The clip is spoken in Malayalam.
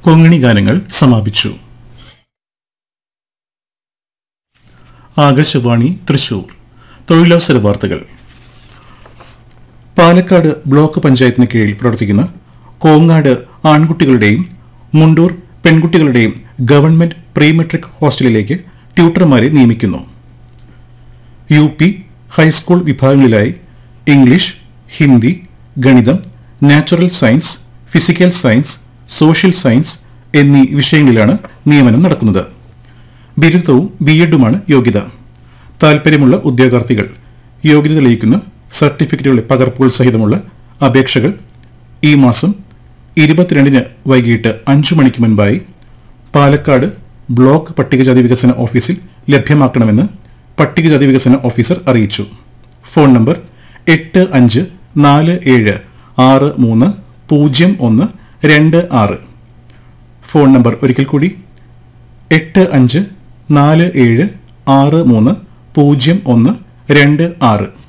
കൊങ്ങിണി ഗാനങ്ങൾ സമാപിച്ചു ആകാശവാണി തൃശൂർ തൊഴിലവസര വാർത്തകൾ പാലക്കാട് ബ്ലോക്ക് പഞ്ചായത്തിന് കീഴിൽ പ്രവർത്തിക്കുന്ന കോങ്ങാട് ആൺകുട്ടികളുടെയും മുണ്ടൂർ പെൺകുട്ടികളുടെയും ഗവൺമെന്റ് പ്രീ മെട്രിക് ഹോസ്റ്റലിലേക്ക് ട്യൂട്ടർമാരെ നിയമിക്കുന്നു യു പി ഹൈസ്കൂൾ വിഭാഗങ്ങളിലായി ഇംഗ്ലീഷ് ഹിന്ദി ഗണിതം natural science physical science social science എന്നീ വിഷയങ്ങളിലാണ് നിയമനം നടക്കുന്നത് ബിരുദവും ബി എഡുമാണ് യോഗ്യത താൽപ്പര്യമുള്ള ഉദ്യോഗാർത്ഥികൾ യോഗ്യത തെളിയിക്കുന്ന സർട്ടിഫിക്കറ്റുകളുടെ പകർപ്പുകൾ സഹിതമുള്ള അപേക്ഷകൾ ഈ മാസം ഇരുപത്തിരണ്ടിന് വൈകിട്ട് അഞ്ചു മണിക്ക് മുൻപായി പാലക്കാട് ബ്ലോക്ക് പട്ടികജാതി വികസന ഓഫീസിൽ ലഭ്യമാക്കണമെന്ന് പട്ടികജാതി വികസന ഓഫീസർ അറിയിച്ചു ഫോൺ നമ്പർ എട്ട് അഞ്ച് നാല് ഏഴ് ആറ് മൂന്ന് പൂജ്യം ഒന്ന് രണ്ട് ആറ് ഫോൺ നമ്പർ ഒരിക്കൽ കൂടി എട്ട് അഞ്ച് നാല് ഏഴ് ആറ് മൂന്ന് പൂജ്യം ഒന്ന് രണ്ട് ആറ്